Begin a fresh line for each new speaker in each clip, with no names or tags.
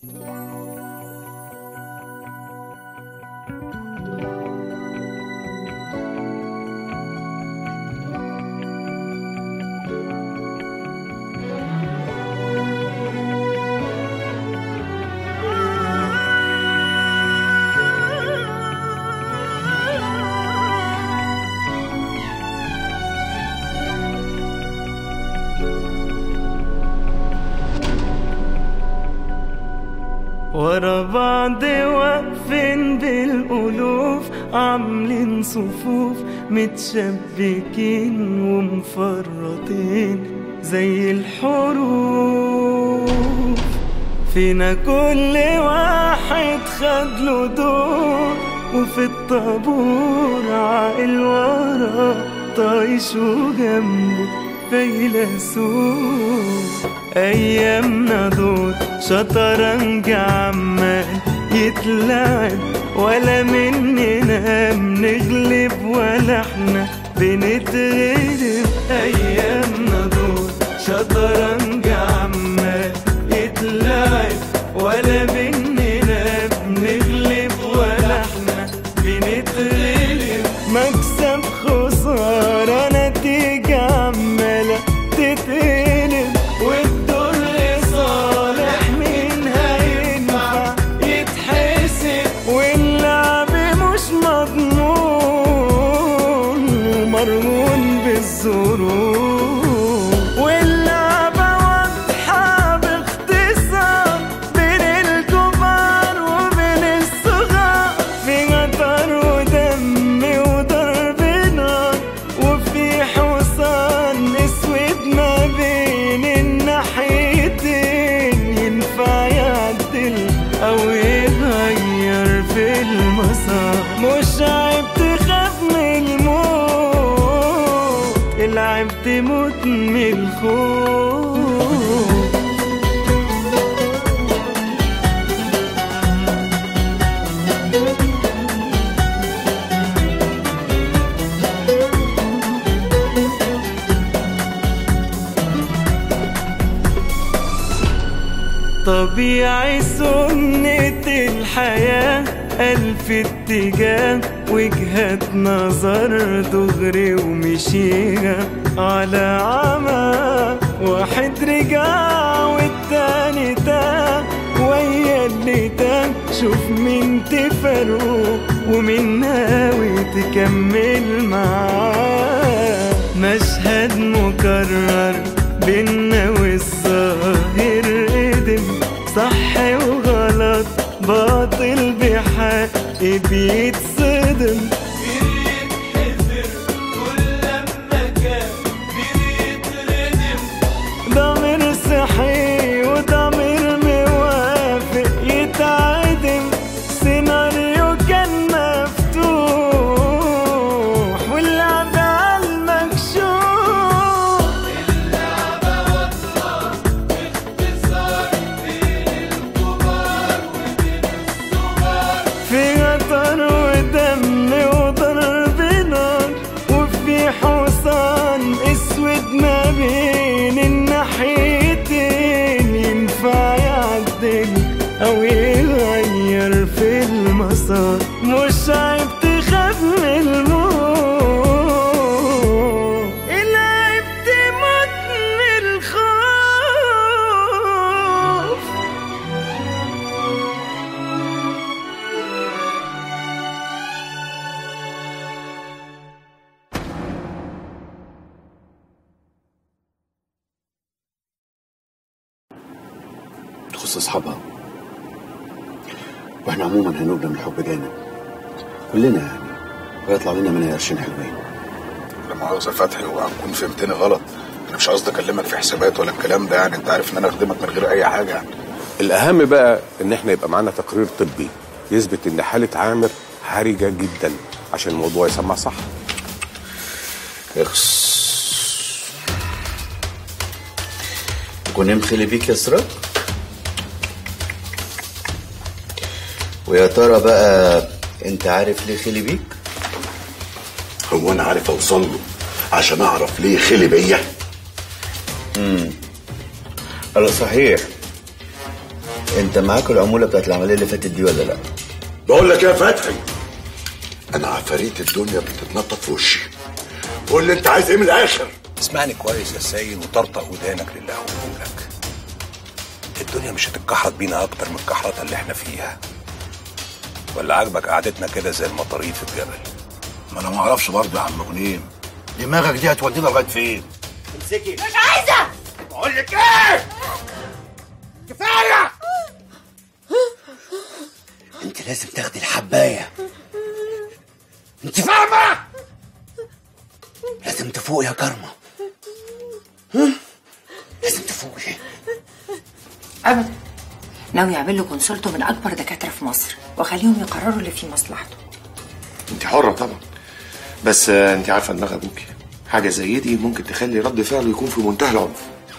ورا بعض واقفين بالألوف عاملين صفوف متشبكين ومفرطين زي الحروف فينا كل واحد خد له دور وفي الطابور عاقل ورا طايش وجنبه فيلسوف ايامنا دول شطرنج عمال يتلعب ولا مننا بنغلب ولا احنا بنتغلب ايامنا دول شطرنج عمال يتلعب ولا مننا بنغلب ولا احنا بنتغلب مكسب خسارة نتيجة عمالة تتقلب والدور لصالح مين هينفع يتحسب واللعب مش مضمون ومرهون بالظروف واللعبة واضحة باختصار بين الكبار وبين الصغار في قطر ودم وضرب نار وفي حصان اسود ما بين الناحيتين ينفع يعدل او يغير في المسار مش عيب تخاف من الموت العيب تموت من الخوف طبيعي سنة الحياة ألف اتجاه وجهة نظر دغري ومشيها على عمى واحد رجع والتاني تاه ويا اللي تاه شوف مين تفرقه ومين ناوي تكمل معاه مشهد مكرر بينا والظاهر قدم صح وغلط باطل بحق بيتصدم ضمير صحي وضمير موافق يتعدم سيناريو كان مفتوح واللعب على المكشوف في قطر ودم وضرب نار وفي حصان اسود ما بين الناحيتين ينفع يعدل او يغير في المسار مش عيب تخاف من الموت العيب تموت من الخوف
تخص اصحابها واحنا عموما هنبدا من الحب جانب كلنا يعني ويطلع لنا منها قرشين حلوين
لا مؤاخذة فتحي وهكون فهمتني غلط انا مش قصدي اكلمك في حسابات ولا الكلام ده يعني انت عارف ان انا اخدمك من غير اي حاجه يعني
الاهم بقى ان احنا يبقى معانا تقرير طبي يثبت ان حاله عامر حرجه جدا عشان الموضوع يسمع صح
اخس كونام خلي بيك يا سراج ويا ترى بقى انت عارف ليه خلي بيك
هو انا عارف اوصل له عشان اعرف ليه خلي بيا
قال صحيح انت معاك العموله بتاعت العمليه اللي فاتت دي ولا لا
بقول لك يا فتحي انا عفاريت الدنيا بتتنطط في وشي قول لي انت عايز ايه من الاخر
اسمعني كويس يا سيد وطرطق ودانك لله هقولك الدنيا مش هتتكحرت بينا اكتر من الكحرطه اللي احنا فيها ولا عاجبك قعدتنا كده زي المطاريد في الجبل
ما انا ما اعرفش برضه يا عم غنيم دماغك دي هتودينا لغايه فين
مش عايزه
بقول لك ايه كفايه
انت لازم تاخدي الحبايه
انت فاهمه
لازم تفوقي يا كرمه ها؟ لازم تفوقي
ابدا ناوي يعمل له كونسلته من اكبر دكاتره في مصر واخليهم يقرروا اللي في مصلحته
انت حرة طبعا بس آه، انت عارفة دماغ ابوكي حاجة زي دي ممكن تخلي رد فعله يكون في منتهى العنف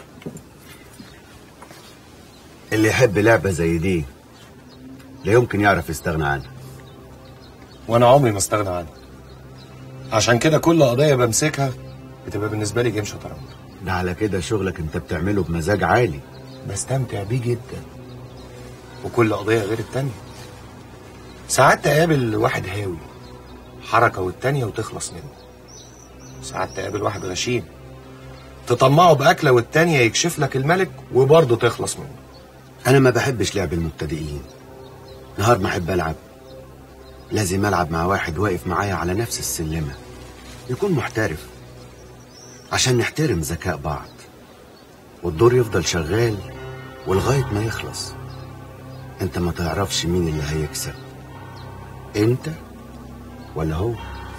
اللي يحب لعبة زي دي لا يمكن يعرف يستغنى عنها
وانا عمري ما استغنى عنها عشان كده كل قضيه بمسكها بتبقى بالنسبه لي جيم شطرنج
ده على كده شغلك انت بتعمله بمزاج عالي
بستمتع بيه جدا وكل قضيه غير التانية ساعات تقابل واحد هاوي حركه والتانية وتخلص منه ساعات تقابل واحد غشيم تطمعه باكله والتانية يكشف لك الملك وبرضه تخلص منه
انا ما بحبش لعب المبتدئين نهار ما احب العب لازم العب مع واحد واقف معايا على نفس السلمه يكون محترف عشان نحترم ذكاء بعض والدور يفضل شغال ولغايه ما يخلص انت ما تعرفش مين اللي هيكسب انت ولا هو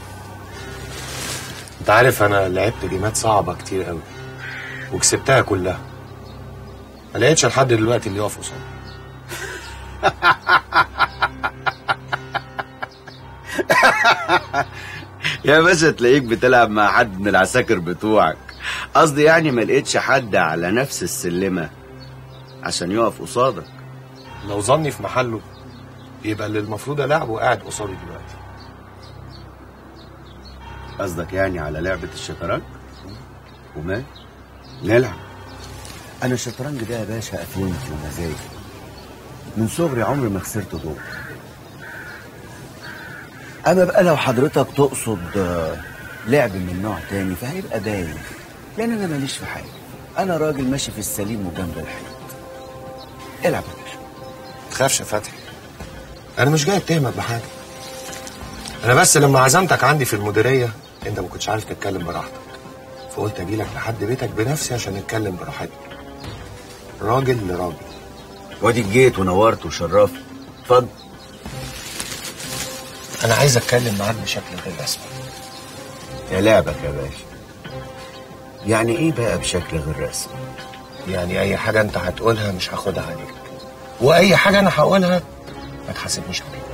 انت عارف انا لعبت جيمات صعبه كتير قوي وكسبتها كلها ما لقيتش لحد دلوقتي اللي يقف قصادي
يا باشا تلاقيك بتلعب مع حد من العساكر بتوعك قصدي يعني ما لقيتش حد على نفس السلمه عشان يقف قصادك
لو ظني في محله يبقى اللي المفروض العبه قاعد قصادي دلوقتي
قصدك يعني على لعبة الشطرنج؟ وما؟ نلعب أنا الشطرنج ده يا باشا أفلمتي ومزاجي من صغري عمري ما خسرت دور أما بقى لو حضرتك تقصد آه، لعب من نوع تاني فهيبقى باين لأن أنا ماليش في حاجة أنا راجل ماشي في السليم وجنب الحيط العب يا باشا
تخافش يا فتحي انا مش جاي اتهمك بحاجه انا بس لما عزمتك عندي في المديريه انت ما كنتش عارف تتكلم براحتك فقلت اجي لك لحد بيتك بنفسي عشان نتكلم براحتنا راجل لراجل
وادي جيت ونورت وشرفت اتفضل
انا عايز اتكلم معاك بشكل غير رسمي
يا لعبك يا باشا يعني ايه بقى بشكل غير رسمي
يعني اي حاجه انت هتقولها مش هاخدها عليك واي حاجه انا هقولها ما تحاسبنيش عليها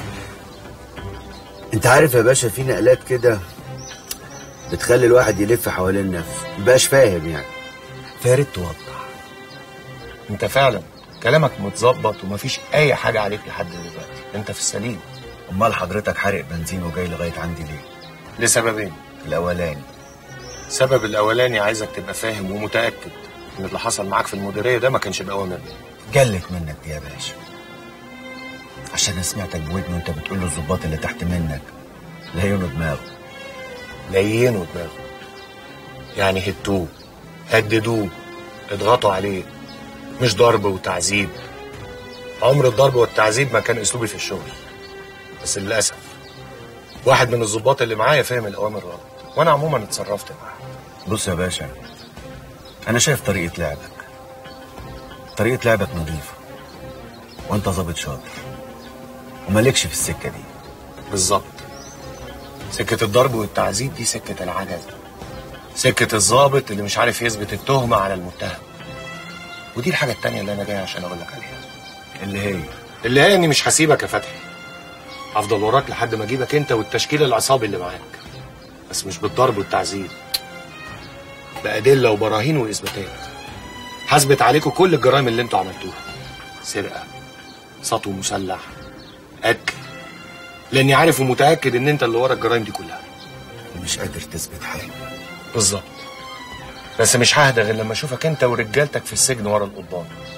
انت عارف يا باشا في نقلات كده بتخلي الواحد يلف حوالين نفسه مبقاش فاهم يعني فيا ريت توضح
انت فعلا كلامك متظبط ومفيش اي حاجه عليك لحد دلوقتي انت في السليم
امال حضرتك حارق بنزين وجاي لغايه عندي ليه
لسببين
الاولاني
السبب الاولاني عايزك تبقى فاهم ومتاكد ان اللي حصل معاك في المديريه ده ما كانش باوامر
جلت منك دي يا باشا عشان انا سمعتك بودني وانت بتقول للظباط اللي تحت منك لينوا دماغه
لينوا دماغه يعني هدوه هددوه اضغطوا عليه مش ضرب وتعذيب عمر الضرب والتعذيب ما كان اسلوبي في الشغل بس للاسف واحد من الظباط اللي معايا فاهم الاوامر غلط وانا عموما اتصرفت معاه
بص يا باشا انا شايف طريقه لعبك طريقه لعبك نظيفه وانت ظابط شاطر ومالكش في السكه دي
بالظبط سكة الضرب والتعذيب دي سكة العجز سكة الضابط اللي مش عارف يثبت التهمة على المتهم ودي الحاجة التانية اللي أنا جاي عشان أقول لك عليها
اللي هي
اللي هي إني مش هسيبك يا فتحي هفضل وراك لحد ما أجيبك أنت والتشكيل العصابي اللي معاك بس مش بالضرب والتعذيب بأدلة وبراهين وإثباتات هثبت عليكم كل الجرائم اللي انتوا عملتوها سرقة سطو مسلح قتل لاني عارف ومتاكد ان انت اللي ورا الجرائم دي كلها
مش قادر تثبت حاجه
بالظبط بس مش ههدى غير لما اشوفك انت ورجالتك في السجن ورا القضبان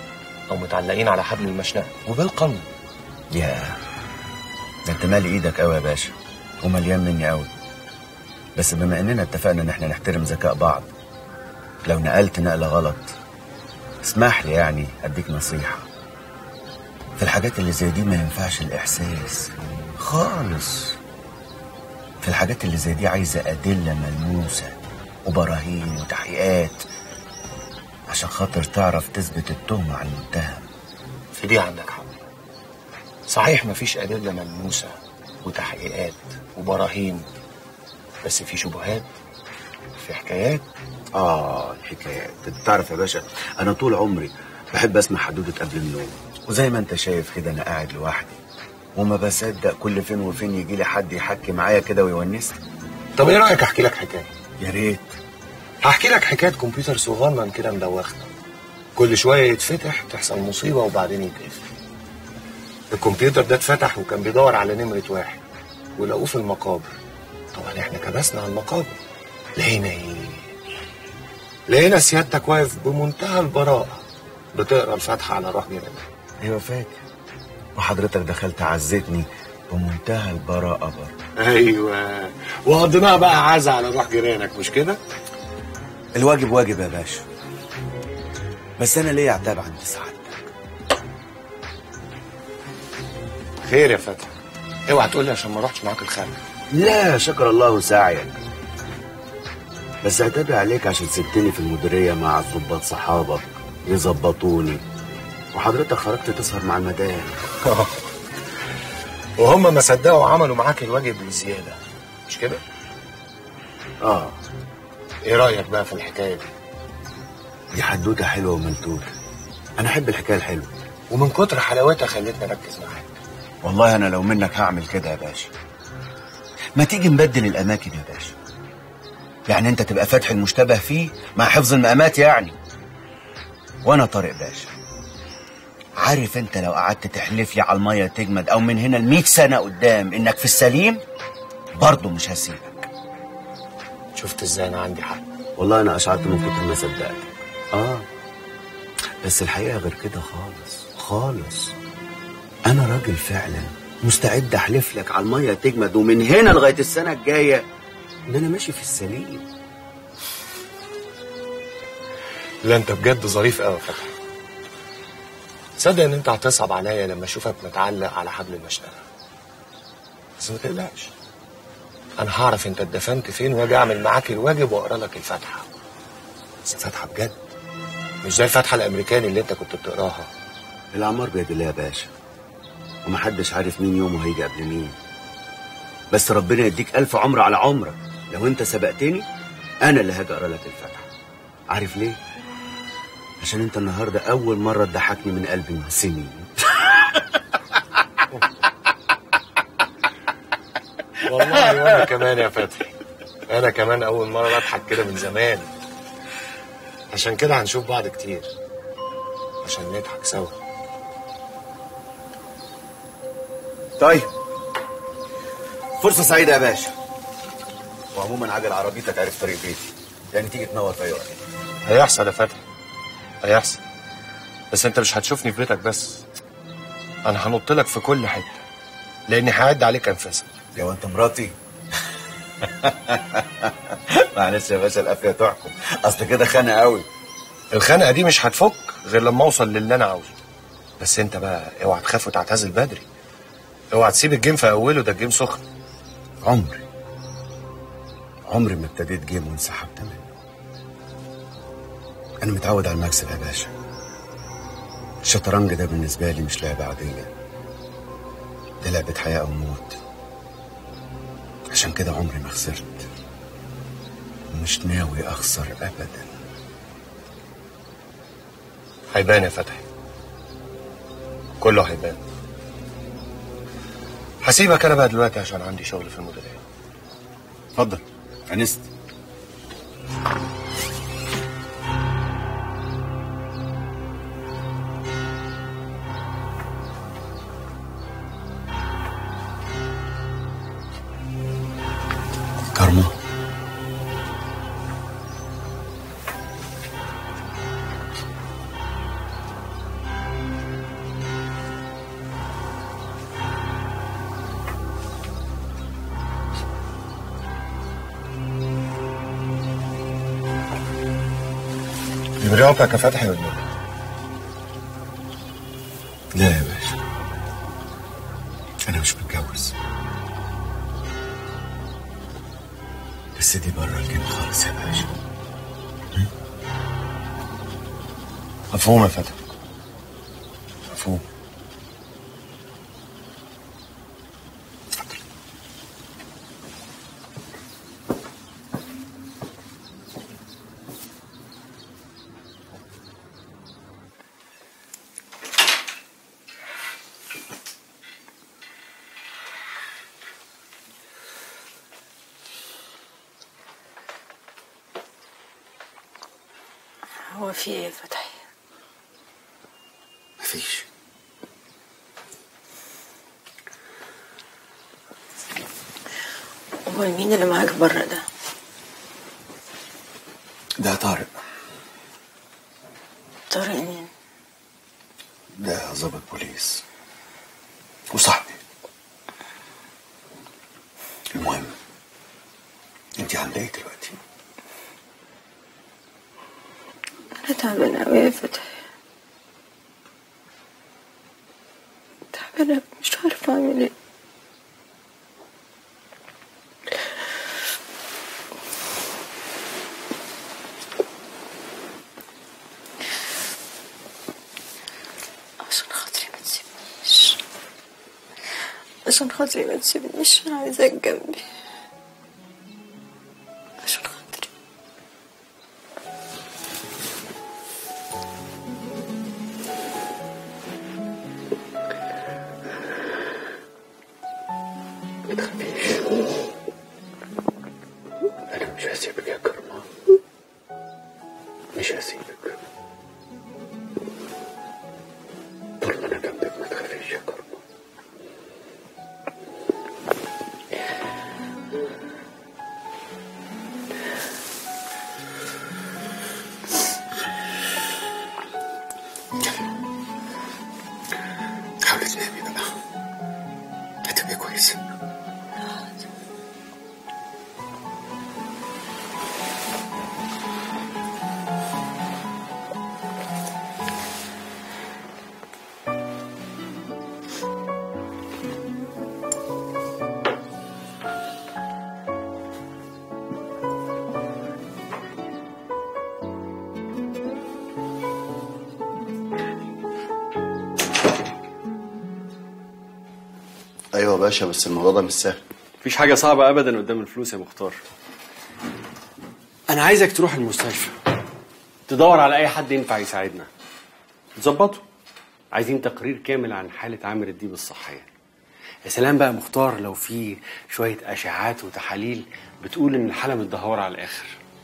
او متعلقين على حبل المشنقه وبالقانون
يا ده انت مالي ايدك قوي يا باشا ومليان مني قوي بس بما اننا اتفقنا ان احنا نحترم ذكاء بعض لو نقلت نقلة غلط اسمح لي يعني اديك نصيحة في الحاجات اللي زي دي ما ينفعش الاحساس خالص في الحاجات اللي زي دي عايزة أدلة ملموسة وبراهين وتحقيقات عشان خاطر تعرف تثبت التهمة على المتهم
في دي عندك حق صحيح مفيش أدلة ملموسة وتحقيقات وبراهين بس في شبهات في حكايات
اه الحكايات انت تعرف يا باشا انا طول عمري بحب اسمع حدوته قبل النوم وزي ما انت شايف كده انا قاعد لوحدي وما بصدق كل فين وفين يجي لي حد يحكي معايا كده ويونسني
طب ايه رايك احكي لك حكايه
يا ريت
هحكي لك حكايه كمبيوتر صغنن كده مدوخنا كل شويه يتفتح تحصل مصيبه وبعدين يتقفل الكمبيوتر ده اتفتح وكان بيدور على نمره واحد ولقوه في المقابر طبعا احنا كبسنا على المقابر لقينا ايه لقينا سيادتك واقف بمنتهى البراءه بتقرا الفاتحه على روح جيرانك
ايوه فاكر وحضرتك دخلت عزتني بمنتهى البراءة برضه
ايوه وقضيناها بقى عزا على روح جيرانك مش كده؟
الواجب واجب يا باشا بس انا ليه عتاب عند سعادتك
خير يا فتحي اوعى تقول لي عشان ما رحتش معاك الخارج
لا شكر الله سعيك بس عتابي عليك عشان سبتني في المديرية مع الضباط صحابك يظبطوني وحضرتك خرجت تسهر مع المدام
وهم ما صدقوا عملوا معاك الواجب بزياده مش كده؟
اه
ايه رايك بقى في الحكايه دي؟
دي حدوته حلوه وملتوته انا احب الحكايه الحلوه
ومن كتر حلاوتها خلتني اركز معاك
والله انا لو منك هعمل كده يا باشا ما تيجي نبدل الاماكن يا باشا يعني انت تبقى فاتح المشتبه فيه مع حفظ المقامات يعني وانا طارق باشا عارف انت لو قعدت تحلف لي على الميه تجمد او من هنا ل سنه قدام انك في السليم برضه مش هسيبك
شفت ازاي انا عندي حق
والله انا اشعرت من كتر ما صدقتك اه بس الحقيقه غير كده خالص خالص انا راجل فعلا مستعد احلف لك على الميه تجمد ومن هنا لغايه السنه الجايه ان انا ماشي في السليم
لا انت بجد ظريف قوي يا فتحي تصدق ان انت هتصعب عليا لما اشوفك متعلق على حبل المشنقه بس ما تقلقش انا هعرف انت اتدفنت فين واجي اعمل معاك الواجب واقرا لك الفاتحه بس فاتحه بجد مش زي الفاتحه الامريكاني اللي انت كنت بتقراها
الاعمار بيد الله يا باشا ومحدش عارف مين يومه هيجي قبل مين بس ربنا يديك الف عمر على عمرك لو انت سبقتني انا اللي هاجي اقرا لك الفاتحه عارف ليه عشان انت النهارده اول مره تضحكني من قلبي من سنين
والله وانا كمان يا فتحي انا كمان اول مره اضحك كده من زمان عشان كده هنشوف بعض كتير عشان نضحك سوا
طيب فرصه سعيده يا باشا وعموما عجل عربيتك عارف طريق بيتي يعني تيجي تنور في اي وقت
هيحصل يا فتحي هيحصل بس انت مش هتشوفني في بيتك بس انا هنط لك في كل حته لاني هعد عليك انفاسك
يا وانت مراتي معلش يا باشا القافيه تحكم اصل كده خانه قوي
الخنقه دي مش هتفك غير لما اوصل للي انا عاوزه بس انت بقى اوعى تخاف وتعتزل بدري اوعى تسيب الجيم في اوله ده الجيم سخن
عمري عمري ما ابتديت جيم وانسحبت منه انا متعود على المكسب يا باشا الشطرنج ده بالنسبه لي مش لعبه عاديه ده لعبه حياه او موت عشان كده عمري ما خسرت ومش ناوي اخسر ابدا
هيبان يا فتحي كله هيبان هسيبك انا بقى دلوقتي عشان عندي شغل في المديريه
اتفضل انست كارما يبرعك يا فتحي ولا لا؟ لا يا باشا أنا مش متجوز بس دي بره الجيم خالص يا باشا مفهوم يا فتحي مفهوم
هو في ايه يا فتحي
مفيش
امال مين اللي معاك بره ده
ده طارق
طارق مين
ده ضابط بوليس وصاحبي المهم انت عامله ايه دلوقتي؟
انا تعبانه قوي يا فتحي تعبانه مش عارفه اعمل ايه عشان خاطري ما تسيبنيش عشان خاطري ما تسيبنيش انا عايزاك جنبي عشان خاطري
ما تخافيش انا مش هسيبك يا كرمة مش هسيبك طول ما انا جنبك ما تخافيش يا كرمة حاولي تنامي بقى هتبقي كويسة
ايوه يا باشا بس الموضوع ده مش سهل
مفيش حاجة صعبة أبدا قدام الفلوس يا مختار أنا عايزك تروح المستشفى تدور على أي حد ينفع يساعدنا تظبطه عايزين تقرير كامل عن حالة عامر الديب الصحية يا سلام بقى مختار لو في شوية أشعات وتحاليل بتقول إن الحالة متدهورة على الآخر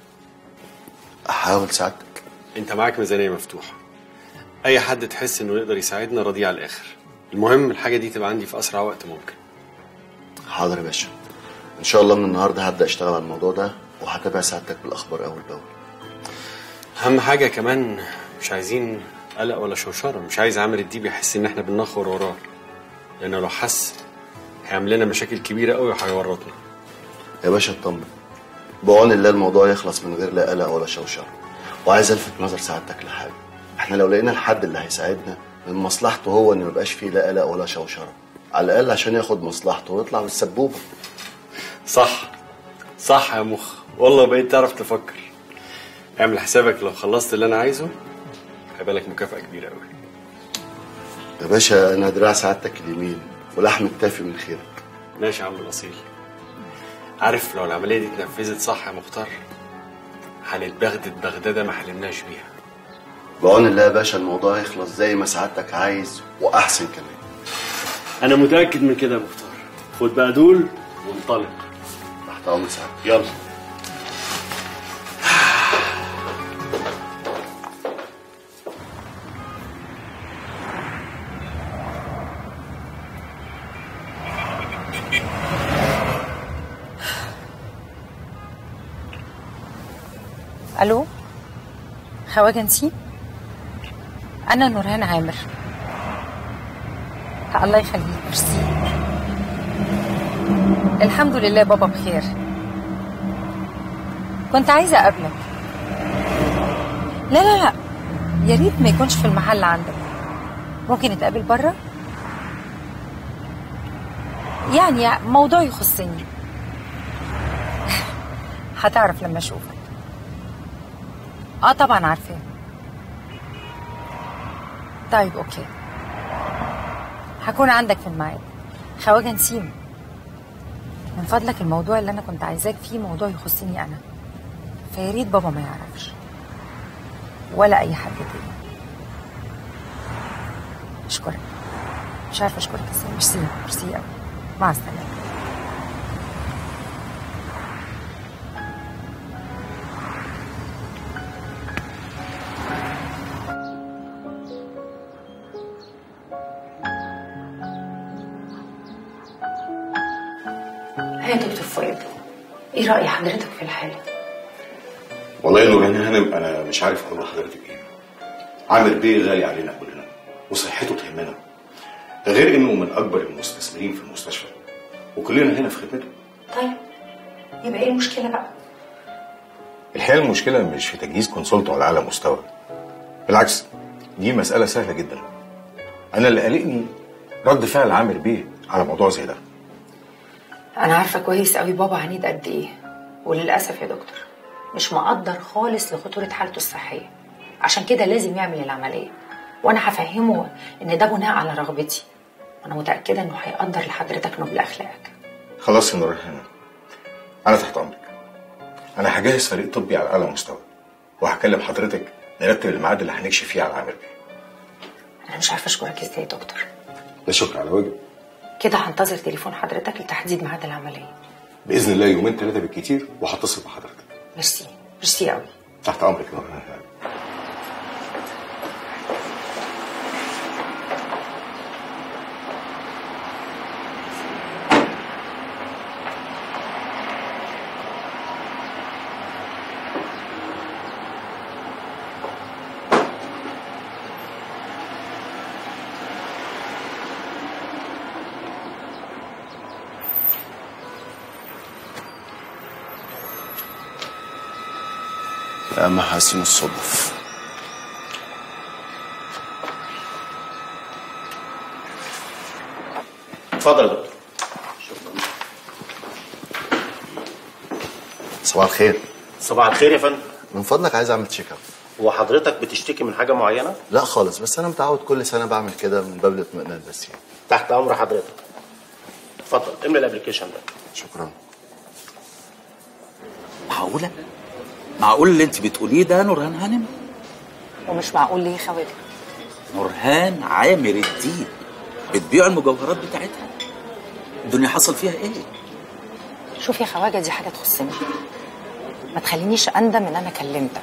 احاول ساعدك
أنت معاك ميزانية مفتوحة أي حد تحس إنه يقدر يساعدنا راضيه على الآخر المهم الحاجة دي تبقى عندي في أسرع وقت ممكن
حاضر يا باشا ان شاء الله من النهارده هبدا اشتغل على الموضوع ده وهتابع سعادتك بالاخبار اول باول
اهم حاجه كمان مش عايزين قلق ولا شوشره مش عايز عامر الديب يحس ان احنا بننخر وراه لانه لو حس هيعمل لنا مشاكل كبيره قوي وهيورطنا
يا باشا اطمن بعون الله الموضوع يخلص من غير لا قلق ولا شوشره وعايز الفت نظر سعادتك لحاجه احنا لو لقينا الحد اللي هيساعدنا من مصلحته هو ان ميبقاش فيه لا قلق ولا شوشره على الاقل عشان ياخد مصلحته ويطلع بالسبوبه
صح صح يا مخ والله بقيت تعرف تفكر اعمل حسابك لو خلصت اللي انا عايزه هيبقى لك مكافاه كبيره قوي
يا باشا انا دراع سعادتك اليمين ولحم التافي من خيرك
ماشي يا عم الاصيل عارف لو العمليه دي اتنفذت صح يا مختار هنتبغدد بغداده ما حلمناش بيها
بعون الله يا باشا الموضوع يخلص زي ما سعادتك عايز واحسن كمان
انا متاكد من كده يا مختار خد بقى دول وانطلق
تحت امر سعادتك
يلا
الو خواجه نسيم انا نورهان عامر الله يخليك ميرسي الحمد لله بابا بخير كنت عايزه اقابلك لا لا لا يا ريت ما يكونش في المحل عندك ممكن نتقابل بره يعني موضوع يخصني هتعرف لما اشوفك اه طبعا عارفاه طيب اوكي هكون عندك في الميعاد خواجه نسيم من فضلك الموضوع اللي انا كنت عايزاك فيه موضوع يخصني انا فيا ريت بابا ما يعرفش ولا اي حد تاني اشكرك مش عارفه اشكرك ازاي ميرسي ميرسي قوي مع السلامه يا دكتور فؤاد ايه رأي حضرتك في الحالة؟
والله يا نورهان هانم انا مش عارف اقول لحضرتك ايه عامر بيه غالي علينا كلنا وصحته تهمنا ده غير انه من اكبر المستثمرين في المستشفى وكلنا هنا في خدمته
طيب يبقى ايه المشكلة بقى؟
الحقيقه المشكله مش في تجهيز كونسولته على اعلى مستوى بالعكس دي مساله سهله جدا انا اللي قلقني رد فعل عامر بيه على موضوع زي ده
أنا عارفة كويس قوي بابا عنيد قد إيه وللأسف يا دكتور مش مقدر خالص لخطورة حالته الصحية عشان كده لازم يعمل العملية وأنا هفهمه إن ده بناء على رغبتي أنا متأكدة إنه هيقدر لحضرتك نبل أخلاقك
خلاص يا نورهان هانم انا تحت امرك انا هجهز فريق طبي على اعلى مستوى وهكلم حضرتك نرتب الميعاد اللي هنكشف فيه على عامر بيه
أنا مش عارفة أشكرك إزاي يا دكتور
ده شكر على واجب
كده هنتظر تليفون حضرتك لتحديد ميعاد العملية
باذن الله يومين ثلاثه بالكتير وهتصل بحضرتك
ميرسي ميرسي قوي
تحت امرك يا نورهان هانم
يا محاسن الصدف
اتفضل يا دكتور
صباح الخير
صباح الخير يا فندم
من فضلك عايز اعمل تشيك اب
هو حضرتك بتشتكي من حاجه معينه
لا خالص بس انا متعود كل سنه بعمل كده من باب الاطمئنان بس يعني
تحت امر حضرتك اتفضل املى الابلكيشن ده
شكرا
معقولة؟ معقول اللي انت بتقوليه ده نورهان هانم؟
ومش معقول ليه خواجه
نورهان عامر الدين بتبيع المجوهرات بتاعتها الدنيا حصل فيها ايه؟
شوف يا خواجه دي حاجة تخصني ما تخلينيش أندم إن أنا كلمتك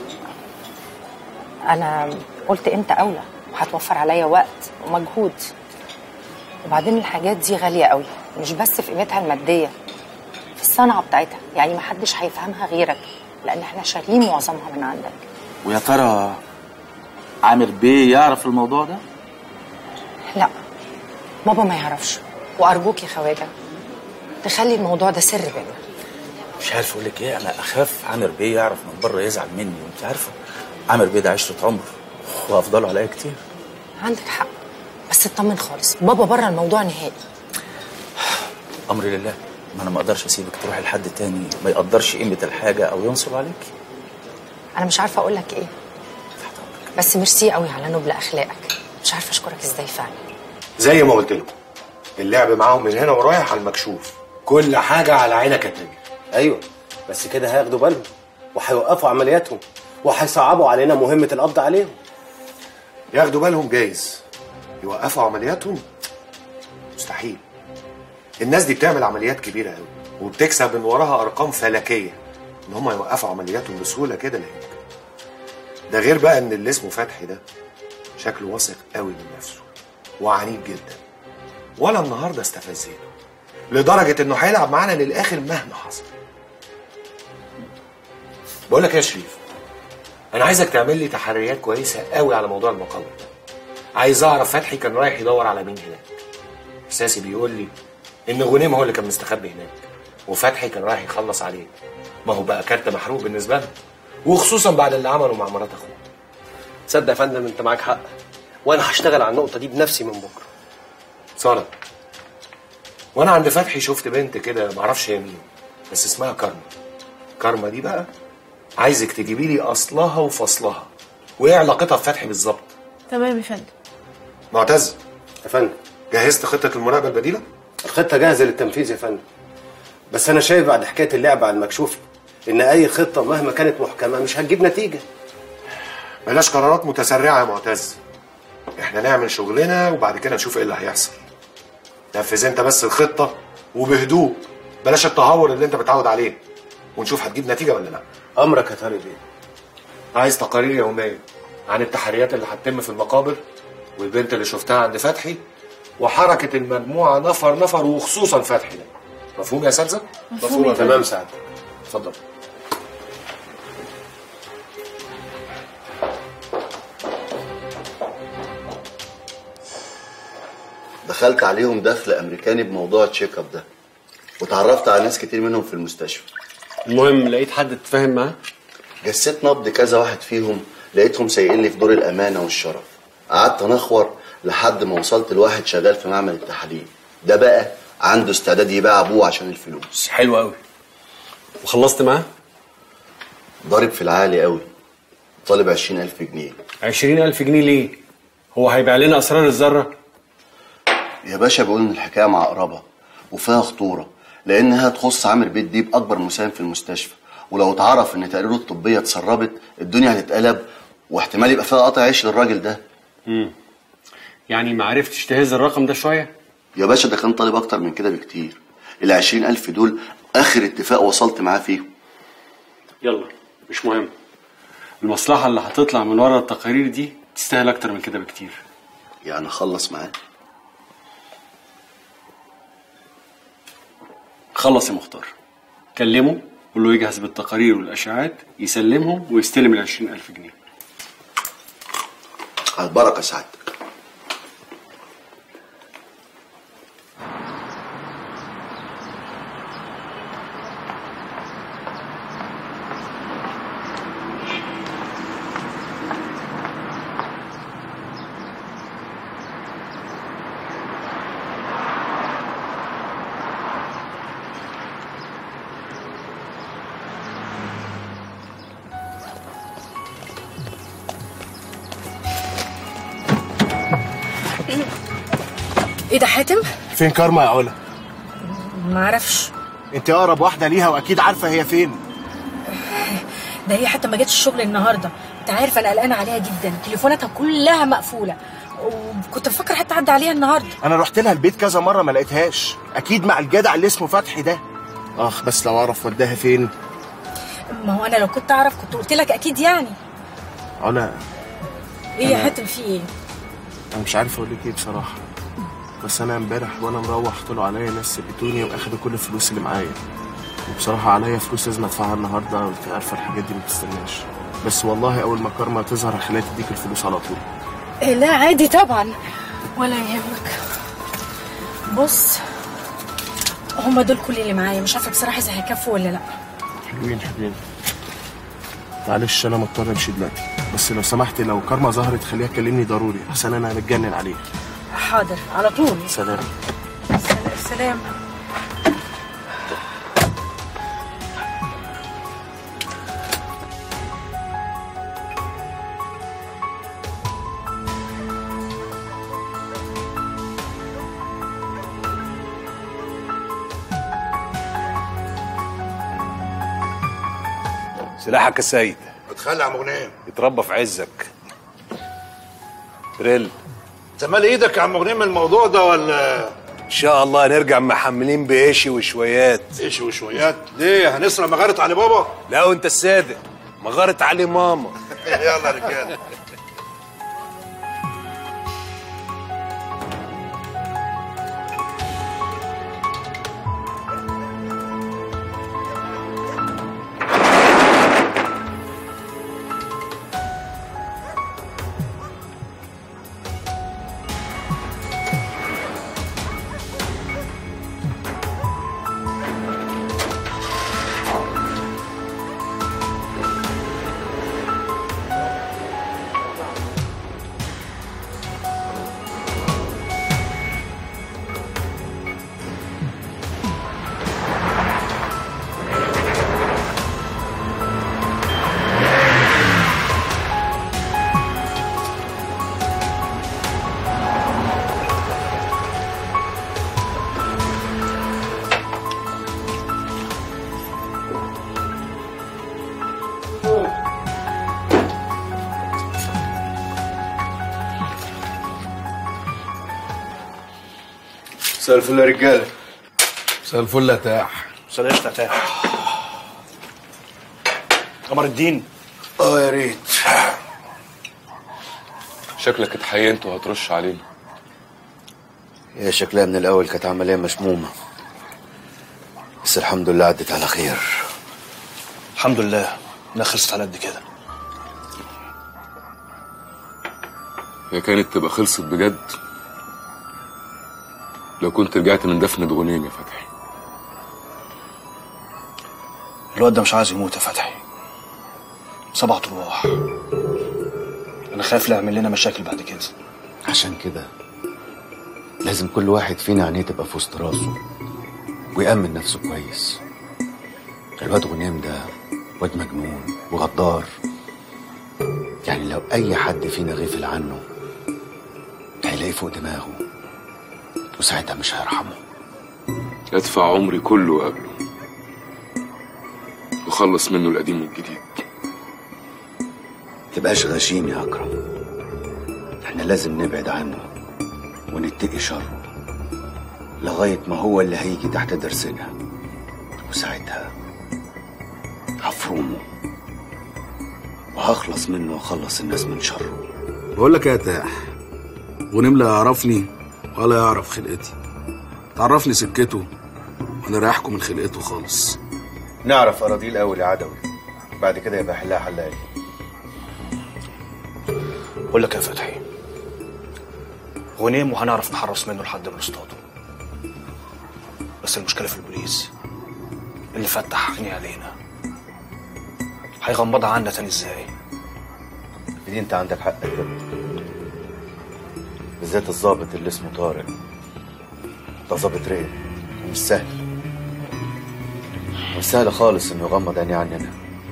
أنا قلت أنت أولى وهتوفر عليا وقت ومجهود وبعدين الحاجات دي غالية قوي مش بس في قيمتها المادية في الصنعة بتاعتها يعني محدش هيفهمها غيرك لأن احنا شارين معظمها من عندك
ويا ترى عامر بيه يعرف الموضوع ده؟
لا بابا ما يعرفش وأرجوك يا خواجة تخلي الموضوع ده سر بينا
مش عارف اقول لك ايه انا اخاف عامر بيه يعرف من بره يزعل مني وانت عارفه عامر بيه ده عشره عمر وافضله عليا كتير
عندك حق بس اطمن خالص بابا بره الموضوع نهائي
امري لله ما انا ما اقدرش اسيبك تروحي لحد تاني ما يقدرش قيمه الحاجه او ينصب عليك
انا مش عارفه اقول لك ايه بس ميرسي قوي على نبل اخلاقك مش عارفه اشكرك ازاي فعلا
زي ما قلت لكم اللعب معاهم من هنا ورايح على المكشوف كل حاجه على عينك يا تاجر
ايوه بس كده هياخدوا بالهم وهيوقفوا عملياتهم وهيصعبوا علينا مهمه القبض عليهم
ياخدوا بالهم جايز يوقفوا عملياتهم مستحيل الناس دي بتعمل عمليات كبيره قوي وبتكسب من وراها ارقام فلكيه ان هم يوقفوا عملياتهم بسهوله كده لا يمكن ده غير بقى ان اللي اسمه فتحي ده شكله واثق قوي من نفسه وعنيد جدا ولا النهارده استفزيته لدرجه انه هيلعب معانا للاخر مهما حصل بقول لك يا شريف انا عايزك تعمل لي تحريات كويسه قوي على موضوع المقاولة ده عايز اعرف فتحي كان رايح يدور على مين هناك احساسي بيقول لي ان غنيم هو اللي كان مستخبي هناك وفتحي كان رايح يخلص عليه ما هو بقى كارت محروق بالنسبه له وخصوصا بعد اللي عمله مع مرات اخوه
تصدق يا فندم انت معاك حق وانا هشتغل على النقطه دي بنفسي من بكره
ساره وانا عند فتحي شفت بنت كده معرفش هي مين بس اسمها كارما كارما دي بقى عايزك تجيبي لي اصلها وفصلها وايه علاقتها بفتحي بالظبط
تمام يا فندم
معتز
يا فندم
جهزت خطه المراقبه البديله
الخطه جاهزه للتنفيذ يا فندم بس انا شايف بعد حكايه اللعب على المكشوف ان اي خطه مهما كانت محكمه مش هتجيب نتيجه
بلاش قرارات متسرعه يا معتز احنا نعمل شغلنا وبعد كده نشوف ايه اللي هيحصل نفذ انت بس الخطه وبهدوء بلاش التهور اللي انت متعود عليه ونشوف هتجيب نتيجه ولا لا
امرك يا طارق بيه
عايز تقارير يوميه عن التحريات اللي هتتم في المقابر والبنت اللي شفتها عند فتحي وحركه المجموعه نفر نفر وخصوصا فتحي ده مفهوم يا اساتذه
مفهوم يا فندم. تمام سعد
اتفضل
دخلت عليهم دخل امريكاني بموضوع التشيك اب ده وتعرفت على ناس كتير منهم في المستشفى
المهم لقيت حد تتفاهم معاه
جسيت نبض كذا واحد فيهم لقيتهم سايقين لي في دور الامانه والشرف قعدت انخور لحد ما وصلت لواحد شغال في معمل التحاليل ده بقى عنده استعداد يبيع ابوه عشان الفلوس
حلو قوي وخلصت معاه
ضارب في العالي قوي طالب عشرين ألف جنيه
عشرين ألف جنيه ليه هو هيبيع لنا أسرار الذرة
يا باشا بيقول ان الحكايه معقربه وفيها خطوره لانها تخص عامر بيت ديب اكبر مساهم في المستشفى ولو اتعرف ان تقاريره الطبيه اتسربت الدنيا هتتقلب واحتمال يبقى فيها قطع عيش للراجل ده
امم يعني ما عرفتش تهز الرقم ده شوية
يا باشا ده كان طالب اكتر من كده بكتير ال ألف دول اخر اتفاق وصلت معاه فيه
يلا مش مهم المصلحة اللي هتطلع من ورا التقارير دي تستاهل أكتر من كده بكتير
يعني اخلص معاه
خلص يا مختار كلمه قول له يجهز بالتقارير والاشعاعات يسلمهم ويستلم ال 20000 جنيه
على البركه سعادتك
ايه ده حاتم؟
فين كارما يا علا؟
ما اعرفش
انت اقرب واحده ليها واكيد عارفه هي فين
ده هي حتى ما جاتش الشغل النهارده انت عارف انا قلقانه عليها جدا تليفوناتها كلها مقفوله وكنت بفكر حتى اعدي عليها النهارده
انا رحت لها البيت كذا مره ما لقيتهاش اكيد مع الجدع اللي اسمه فتحي ده اخ بس لو اعرف وداها فين
ما هو انا لو كنت اعرف كنت قلت لك اكيد يعني
علا
ايه يا
أنا-
حاتم في ايه
انا مش عارف اقول لك ايه بصراحه بس انا امبارح وانا مروح طلعوا عليا ناس سبتوني واخدوا كل الفلوس اللي معايا وبصراحه عليا فلوس لازم ادفعها النهارده وانت عارفه الحاجات دي ما بتستناش بس والله اول ما كارما تظهر هخليها تديك الفلوس على طول
إيه لا عادي طبعا ولا يهمك بص هما دول كل اللي معايا مش عارفه بصراحه اذا هيكفوا ولا لا
حلوين حلوين معلش انا مضطر امشي دلوقتي بس لو سمحت لو كارما ظهرت خليها تكلمني ضروري احسن انا متجنن عليه
حاضر على طول
سلام
سلام
سلاحك يا سيد
اتخلى يا مغنيم
يتربى في عزك بريل
انت مال ايدك يا عم مغنيم من الموضوع ده ولا
ان شاء الله نرجع محملين بقشي وشويات
ايش وشويات ليه هنسرق مغارة علي بابا
لا وانت الصادق مغارة علي ماما
يلا يا رجاله
مساء الفل يا رجاله
مساء الفل يا تاح
مساء القشطة يا تاح قمر الدين
اه يا ريت
شكلك اتحينت وهترش علينا
هي شكلها من الأول كانت عملية مشمومة بس الحمد لله عدت على خير
الحمد لله انها خلصت على قد كده
هي كانت تبقى خلصت بجد لو كنت رجعت من دفن غنيم يا فتحي
الواد ده مش عايز يموت يا فتحي سبعة ارواح انا خايف لا يعمل لنا مشاكل بعد كده
عشان كده لازم كل واحد فينا عينيه تبقى في وسط راسه ويأمن نفسه كويس الواد غنيم ده واد مجنون وغدار يعني لو أي حد فينا غفل عنه هيلاقيه فوق دماغه وساعتها مش هيرحمه
ادفع عمري كله قبله وخلص منه القديم والجديد
تبقاش غشيم يا أكرم احنا لازم نبعد عنه ونتقي شره لغاية ما هو اللي هيجي تحت درسنا وساعتها هفرمه وهخلص منه واخلص الناس من شره
بقول لك يا تاح غنيم لا يعرفني ولا يعرف خلقتي تعرفني سكته وانا رايحكم من خلقته خالص
نعرف أراضيه الأول يا عدوي بعد كده يبقى حلها حلالي
بقول لك يا فتحي غنيم وهنعرف نحرص منه لحد ما نصطاده بس المشكله في البوليس اللي فتح عينيه علينا هيغمضها عنا تاني ازاي
دي انت عندك حق بجد بالذات الضابط اللي اسمه طارق ده ضابط رقم ومش سهل مش سهل خالص انه يغمض عينيه عننا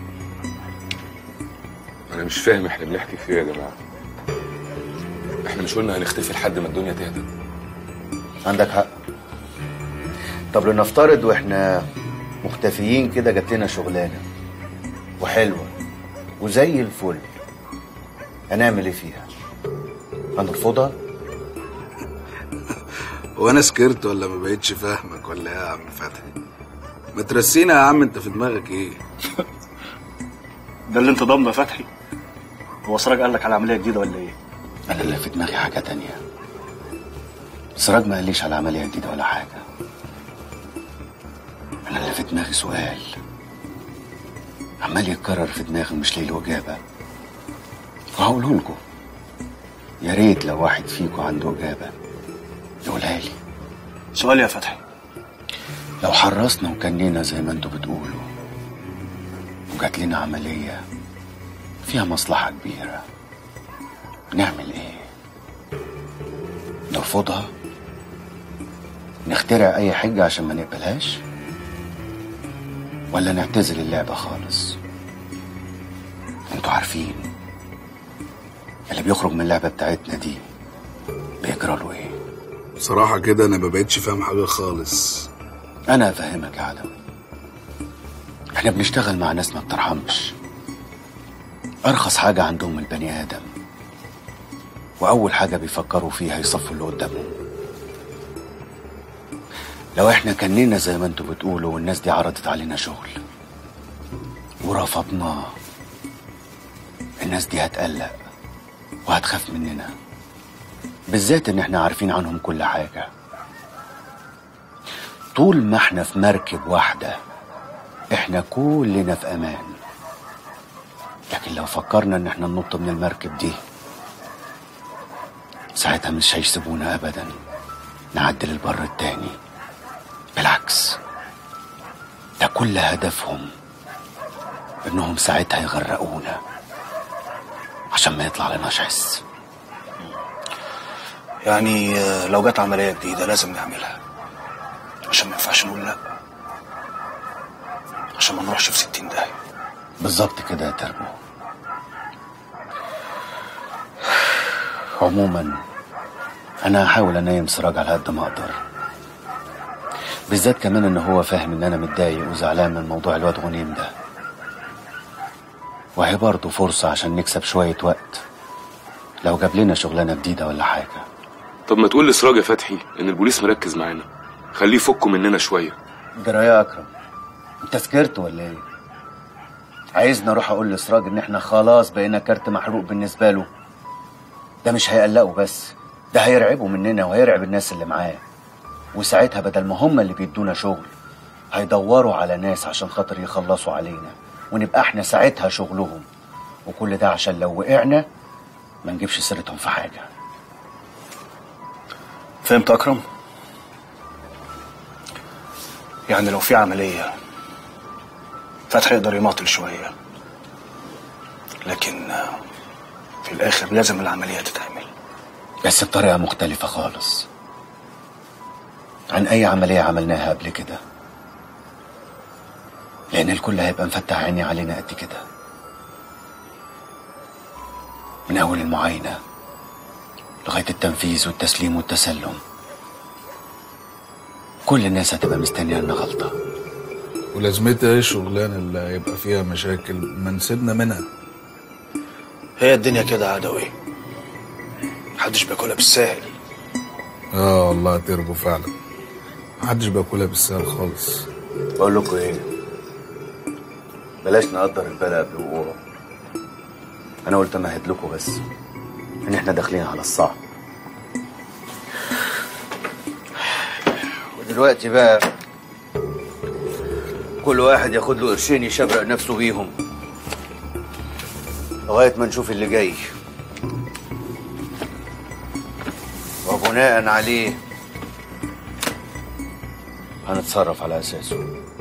انا مش فاهم احنا بنحكي في ايه يا جماعه احنا مش قلنا هنختفي لحد ما الدنيا تهدى
عندك حق طب لنفترض واحنا مختفيين كده جات لنا شغلانه وحلوه وزي الفل هنعمل ايه فيها؟ هنرفضها؟
وانا سكرت ولا ما بقتش فاهمك ولا ايه يا عم فتحي ما ترسينا يا عم انت في دماغك ايه
ده اللي انت ضامنه يا فتحي هو سراج قال لك على عمليه جديده ولا ايه
انا اللي في دماغي حاجه تانية سراج ما قاليش على عمليه جديده ولا حاجه انا اللي في دماغي سؤال عمال يتكرر في دماغي مش لاقي له اجابه وهقوله لكم يا ريت لو واحد فيكم عنده اجابه يقولها لي
سؤال يا فتحي
لو حرصنا وكنينا زي ما انتوا بتقولوا وجات لنا عمليه فيها مصلحه كبيره نعمل ايه نرفضها نخترع اي حجه عشان ما نقبلهاش ولا نعتزل اللعبه خالص انتوا عارفين اللي بيخرج من اللعبه بتاعتنا دي بيجرى له ايه
بصراحة كده انا ما بقتش فاهم حاجة خالص
انا افهمك يا عدم احنا بنشتغل مع ناس ما بترحمش ارخص حاجه عندهم البني ادم واول حاجه بيفكروا فيها يصفوا اللي قدامهم لو احنا كنينا زي ما انتوا بتقولوا والناس دي عرضت علينا شغل ورفضناه الناس دي هتقلق وهتخاف مننا بالذات ان احنا عارفين عنهم كل حاجه طول ما احنا في مركب واحده احنا كلنا في امان لكن لو فكرنا ان احنا ننط من المركب دي ساعتها مش هيسيبونا ابدا نعدي للبر التاني بالعكس ده كل هدفهم انهم ساعتها يغرقونا عشان ما يطلع لناش حس
يعني آه، لو جت عمليه جديده لازم نعملها عشان ما ينفعش نقول لا عشان ما نروحش في 60 داهيه
بالظبط كده يا تربو عموما انا هحاول انيم سراج على قد ما اقدر بالذات كمان ان هو فاهم ان انا متضايق وزعلان من موضوع الواد غنيم ده وهي برضه فرصة عشان نكسب شوية وقت لو جاب لنا شغلانة جديدة ولا حاجة
طب ما تقول لسراج يا فتحي ان البوليس مركز معانا خليه يفكوا مننا شويه
جرى يا اكرم انت سكرت ولا ايه عايزني اروح اقول لسراج ان احنا خلاص بقينا كارت محروق بالنسبه له ده مش هيقلقه بس ده هيرعبه مننا وهيرعب الناس اللي معاه وساعتها بدل ما هم اللي بيدونا شغل هيدوروا على ناس عشان خاطر يخلصوا علينا ونبقى احنا ساعتها شغلهم وكل ده عشان لو وقعنا ما نجيبش سيرتهم في حاجه
فهمت اكرم يعني لو في عمليه فتحي يقدر يماطل شويه لكن آه، في الاخر لازم العمليه تتعمل
بس بطريقه مختلفه خالص عن اي عمليه عملناها قبل كده لان الكل هيبقى مفتح عيني علينا قد كده من اول المعاينه لغايه التنفيذ والتسليم والتسلم كل الناس هتبقى مستنيه لنا غلطه
ولازمتها ايه الشغلانه اللي هيبقى فيها مشاكل ما نسيبنا منها
هي الدنيا كده عدوي محدش بياكلها بالساهل
اه والله تربو فعلا محدش بياكلها بالسهل خالص
بقول لكم ايه بلاش نقدر البلاء قبل وقوعه انا قلت امهد لكم بس ان احنا داخلين على الصعب ودلوقتي بقى كل واحد ياخد له قرشين يشبرق نفسه بيهم لغايه ما نشوف اللي جاي وبناء عليه هنتصرف على اساسه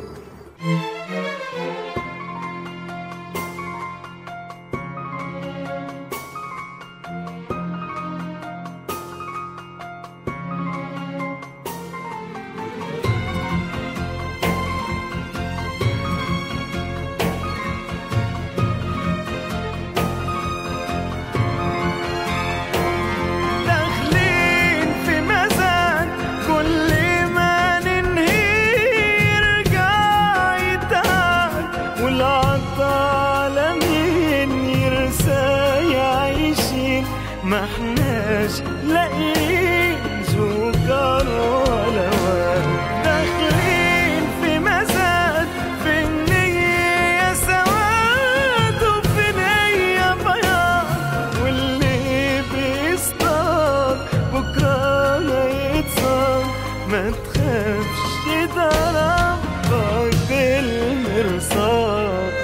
داخلين في مزاد كل ما ننهي يرجع يتعاد والعطالة مين يرسى يعيشين ما احناش لاقيين سكر ولا واد داخلين في مزاد في النية سواد وفي نية بياض واللي بيصطاد بكرة ما يتصاب ما تخافش ده ربك بالمرصاد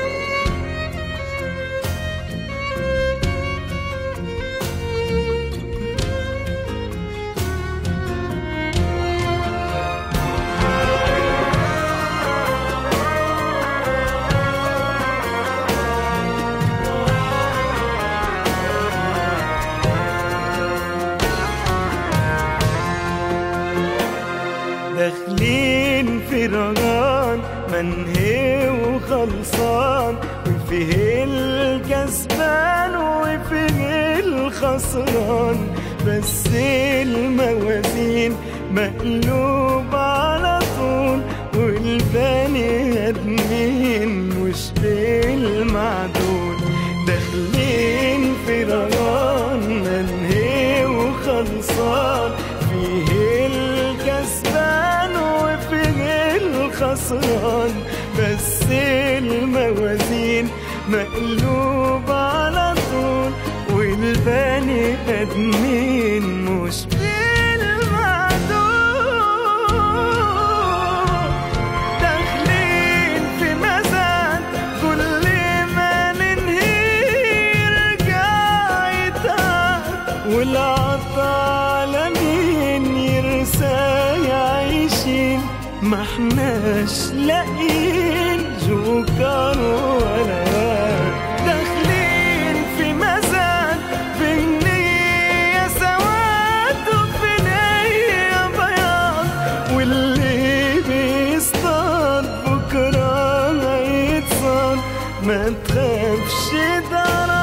داخلين في رجان منهي وخلصان وفيه الكسبان وفيه الخسران بس الموازين مقلوب على طول والبني ادمين مش بالمعدول داخلين في رجان منهي وخلصان فيه الكسبان وفيه الخسران بس الموازين مقلوب على طول والبني ادمين مش بالمعدول داخلين في مزاد كل ما ننهي يرجع يتعاد والعطالة مين يرسى يعيشين ما احناش لاقيين جوكر ولا واد داخلين في مزاد في النية سواد وفي نية بياض واللي بيصطاد بكرة هيتصاد ما تخافش ده